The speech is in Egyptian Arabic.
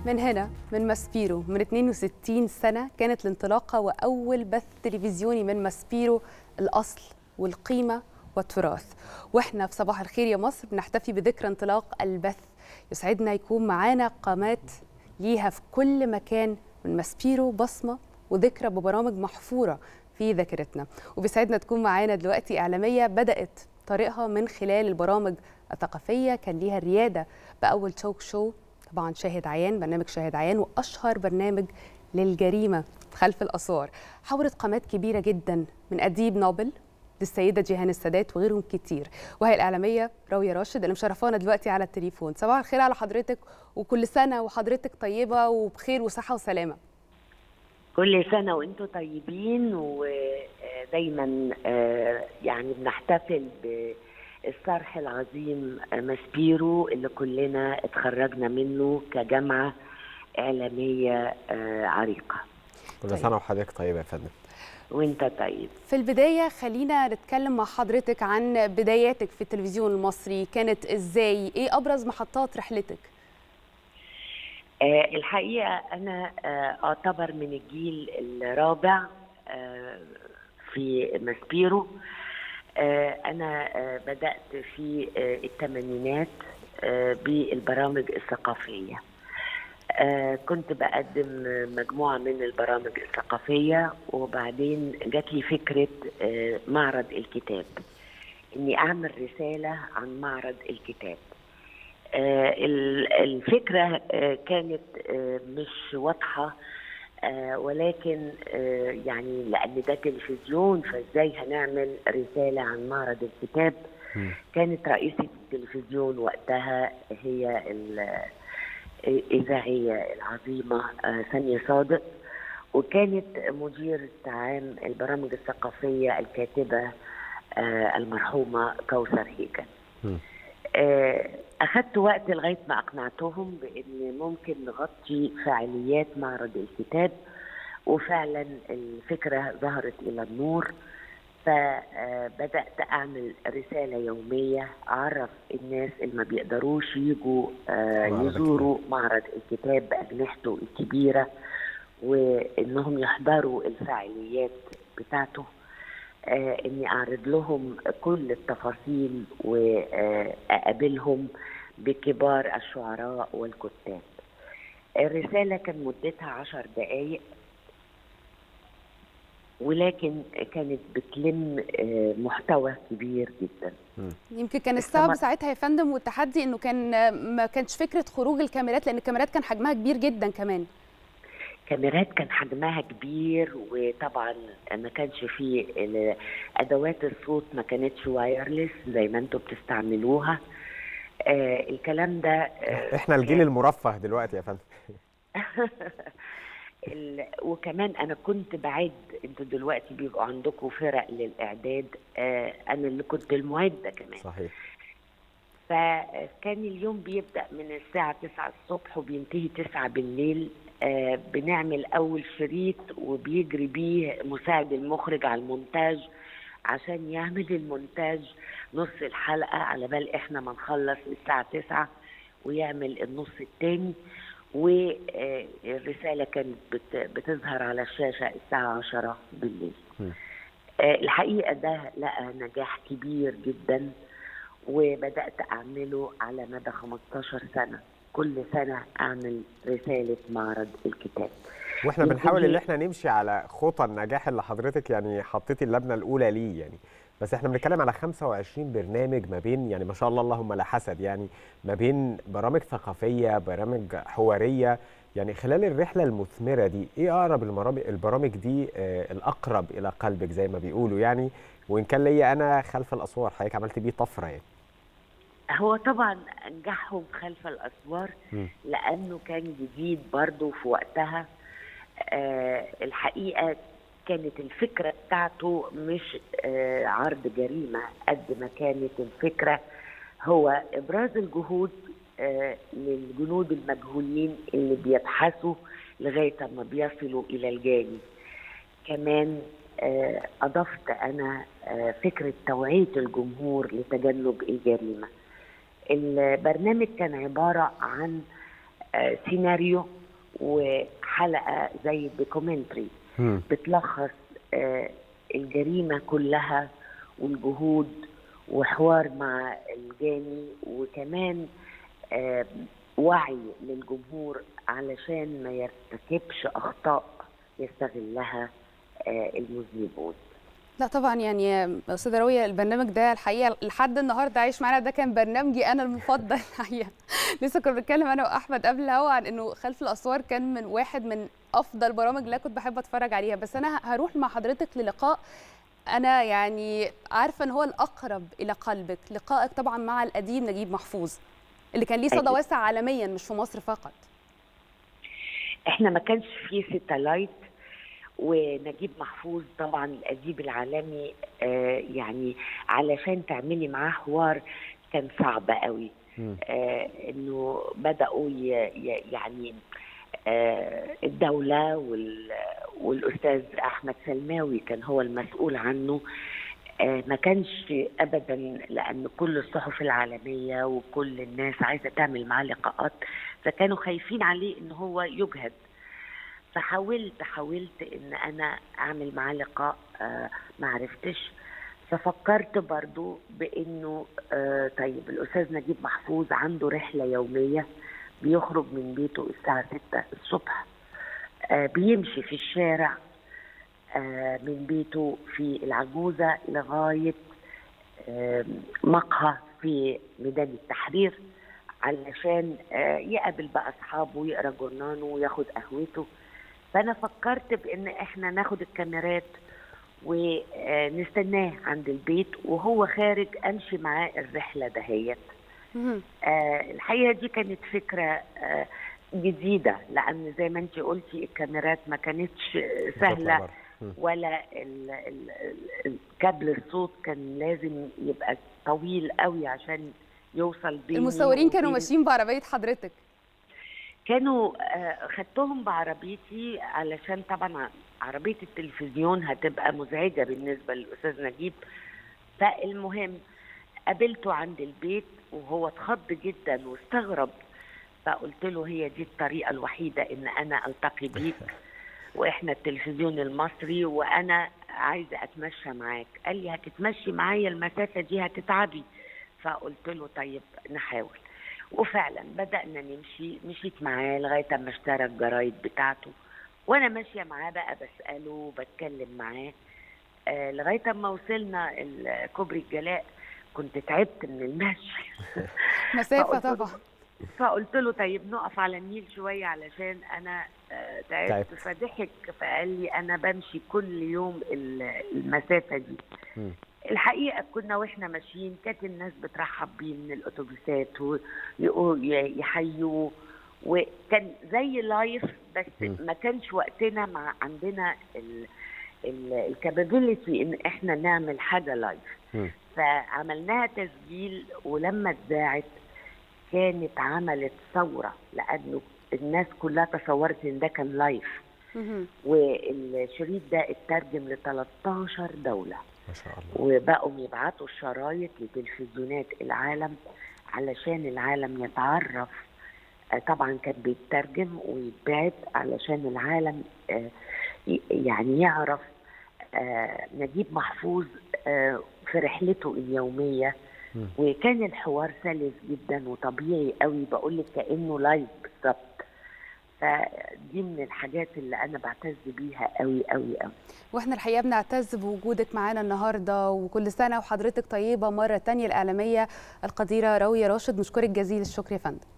من هنا من ماسبيرو من 62 سنة كانت الانطلاقة وأول بث تلفزيوني من ماسبيرو الأصل والقيمة والتراث واحنا في صباح الخير يا مصر بنحتفي بذكرى انطلاق البث يسعدنا يكون معانا قامات ليها في كل مكان من ماسبيرو بصمة وذكرى ببرامج محفورة في ذاكرتنا وبيسعدنا تكون معانا دلوقتي إعلامية بدأت طريقها من خلال البرامج الثقافية كان ليها الريادة بأول توك شو طبعا شاهد عيان برنامج شاهد عيان وأشهر برنامج للجريمة خلف الأسوار حاورت قامات كبيرة جدا من أديب نوبل للسيدة جيهان السادات وغيرهم كتير وهي الإعلامية راوية راشد اللي مشرفانا دلوقتي على التليفون صباح الخير على حضرتك وكل سنة وحضرتك طيبة وبخير وصحة وسلامة كل سنة وانتم طيبين ودايما يعني بنحتفل بالصرح العظيم ماسبيرو اللي كلنا اتخرجنا منه كجامعة إعلامية عريقة كل سنة وحضرتك طيبة يا فندم وانت طيب في البداية خلينا نتكلم مع حضرتك عن بداياتك في التلفزيون المصري كانت ازاي ايه ابرز محطات رحلتك آه الحقيقة أنا آه أعتبر من الجيل الرابع آه في ماسبيرو آه أنا آه بدأت في آه الثمانينات آه بالبرامج الثقافية آه كنت بقدم مجموعة من البرامج الثقافية وبعدين جات لي فكرة آه معرض الكتاب إني أعمل رسالة عن معرض الكتاب آه الفكرة آه كانت آه مش واضحة ولكن يعني لأن ده تلفزيون فإزاي هنعمل رسالة عن معرض الكتاب كانت رئيسة التلفزيون وقتها هي الإذاعية العظيمة سامية صادق وكانت مديرة عام البرامج الثقافية الكاتبة المرحومة كوثر هيكل أخذت وقت لغاية ما أقنعتهم بأن ممكن نغطي فعاليات معرض الكتاب وفعلا الفكرة ظهرت إلى النور فبدأت أعمل رسالة يومية أعرف الناس اللي ما بيقدروش يجوا يزوروا معرض الكتاب بأجنحته الكبيرة وإنهم يحضروا الفعاليات بتاعته آه اني اعرض لهم كل التفاصيل واقابلهم بكبار الشعراء والكتاب الرسالة كان مدتها عشر دقايق ولكن كانت بتلم آه محتوى كبير جدا يمكن كان الصعب ساعتها يا فندم والتحدي انه كان ما كانش فكره خروج الكاميرات لان الكاميرات كان حجمها كبير جدا كمان كاميرات كان حجمها كبير وطبعا ما كانش فيه ادوات الصوت ما كانتش وايرلس زي ما انتم بتستعملوها آه الكلام ده آه احنا الجيل المرفه دلوقتي يا فندم وكمان انا كنت بعد انتوا دلوقتي بيبقوا عندكم فرق للاعداد آه انا اللي كنت المعده كمان صحيح فكان اليوم بيبدا من الساعه 9 الصبح وبينتهي 9 بالليل آه بنعمل اول شريط وبيجري بيه مساعد المخرج على المونتاج عشان يعمل المونتاج نص الحلقه على بال احنا ما نخلص الساعه 9 ويعمل النص الثاني والرساله كانت بتظهر على الشاشه الساعه 10 بالليل آه الحقيقه ده لقى نجاح كبير جدا وبدات اعمله على مدى 15 سنه كل سنه اعمل رساله معرض الكتاب واحنا بنحاول ان احنا نمشي على خطى النجاح اللي حضرتك يعني حطيتي اللبنه الاولى ليه يعني بس احنا بنتكلم على 25 برنامج ما بين يعني ما شاء الله اللهم لا حسد يعني ما بين برامج ثقافيه برامج حواريه يعني خلال الرحله المثمره دي ايه اقرب البرامج البرامج دي آه الاقرب الى قلبك زي ما بيقولوا يعني وان كان ليا انا خلف الاسوار حضرتك عملت بيه طفره يعني هو طبعا نجاحهم خلف الاسوار م. لانه كان جديد برضه في وقتها آه الحقيقه كانت الفكره بتاعته مش آه عرض جريمه قد ما كانت الفكره هو ابراز الجهود آه للجنود المجهولين اللي بيبحثوا لغايه ما بيصلوا الى الجاني كمان آه اضفت انا فكره توعيه الجمهور لتجنب الجريمه البرنامج كان عباره عن آه، سيناريو وحلقه زي الدوكيومنتري مم. بتلخص آه، الجريمه كلها والجهود وحوار مع الجاني وكمان آه، وعي للجمهور علشان ما يرتكبش اخطاء يستغلها آه، المذنبون لا طبعا يعني استاذه راويه البرنامج ده الحقيقه لحد النهارده عايش معانا ده كان برنامجي انا المفضل الحقيقه لسه كنا بنتكلم انا واحمد قبل الهوا عن انه خلف الاسوار كان من واحد من افضل برامج اللي كنت بحب اتفرج عليها بس انا هروح مع حضرتك للقاء انا يعني عارفه ان هو الاقرب الى قلبك لقائك طبعا مع الاديب نجيب محفوظ اللي كان ليه صدى أكيد. واسع عالميا مش في مصر فقط احنا ما كانش فيه ستلايت ونجيب محفوظ طبعا الاديب العالمي آه يعني علشان تعملي معاه حوار كان صعب قوي مم. آه انه بداوا ي- ي- يعني آه الدوله وال- والاستاذ احمد سلماوي كان هو المسؤول عنه آه ما كانش ابدا لان كل الصحف العالميه وكل الناس عايزه تعمل معاه لقاءات فكانوا خايفين عليه ان هو يجهد فحاولت حاولت ان انا اعمل معاه لقاء آه ما عرفتش ففكرت برضو بانه آه طيب الاستاذ نجيب محفوظ عنده رحله يوميه بيخرج من بيته الساعه 6 الصبح آه بيمشي في الشارع آه من بيته في العجوزه لغايه آه مقهى في ميدان التحرير علشان آه يقابل بقى اصحابه ويقرا جورنانه وياخد قهوته فانا فكرت بان احنا ناخد الكاميرات ونستناه عند البيت وهو خارج امشي معاه الرحله دهيت مهم. آه الحقيقه دي كانت فكره آه جديده لان زي ما انت قلتي الكاميرات ما كانتش سهله تعتبر. مم. ولا ال- ال- ال- الكابل الصوت كان لازم يبقى طويل قوي عشان يوصل بيني المصورين كانوا وبين- ماشيين بعربيه حضرتك كانوا آه، خدتهم بعربيتي علشان طبعا عربيه التلفزيون هتبقى مزعجه بالنسبه للاستاذ نجيب فالمهم قابلته عند البيت وهو اتخض جدا واستغرب فقلت له هي دي الطريقه الوحيده ان انا التقي بيك واحنا التلفزيون المصري وانا عايزه اتمشى معاك قال لي هتتمشي معايا المسافه دي هتتعبي فقلت له طيب نحاول وفعلا بدأنا نمشي مشيت معاه لغاية أما اشترى الجرايد بتاعته وأنا ماشية معاه بقى بسأله وبتكلم معاه آه لغاية أما وصلنا ال- كوبري الجلاء كنت تعبت من المشي مسافه فقلت له- طبعا فقلت له طيب نقف على النيل شوية علشان أنا آه، تعبت تعبت. فضحك فقال لي أنا بمشي كل يوم ال- المسافة دي مم. الحقيقة كنا واحنا ماشيين كانت الناس بترحب بيه من الأتوبيسات ويحيوه وكان زي لايف بس مم. ما كانش وقتنا مع عندنا الكابابيلتي ان احنا نعمل حاجة لايف مم. فعملناها تسجيل ولما اتذاعت كانت عملت ثورة لأنه الناس كلها تصورت ان ده كان لايف مهم. والشريط ده اترجم ل 13 دولة ما شاء الله وبقوا يبعتوا الشرايط لتلفزيونات العالم علشان العالم يتعرف آه، طبعا كان بيترجم ويتبعت علشان العالم آه، ي- يعني يعرف آه، نجيب محفوظ آه، في رحلته اليومية مم. وكان الحوار سلس جدا وطبيعي قوي بقول لك كانه لايف بالظبط فدي من الحاجات اللي انا بعتز بيها قوي قوي قوي واحنا الحقيقه بنعتز بوجودك معانا النهارده وكل سنه وحضرتك طيبه مره تانية الاعلاميه القديره راويه راشد نشكرك جزيل الشكر يا فندم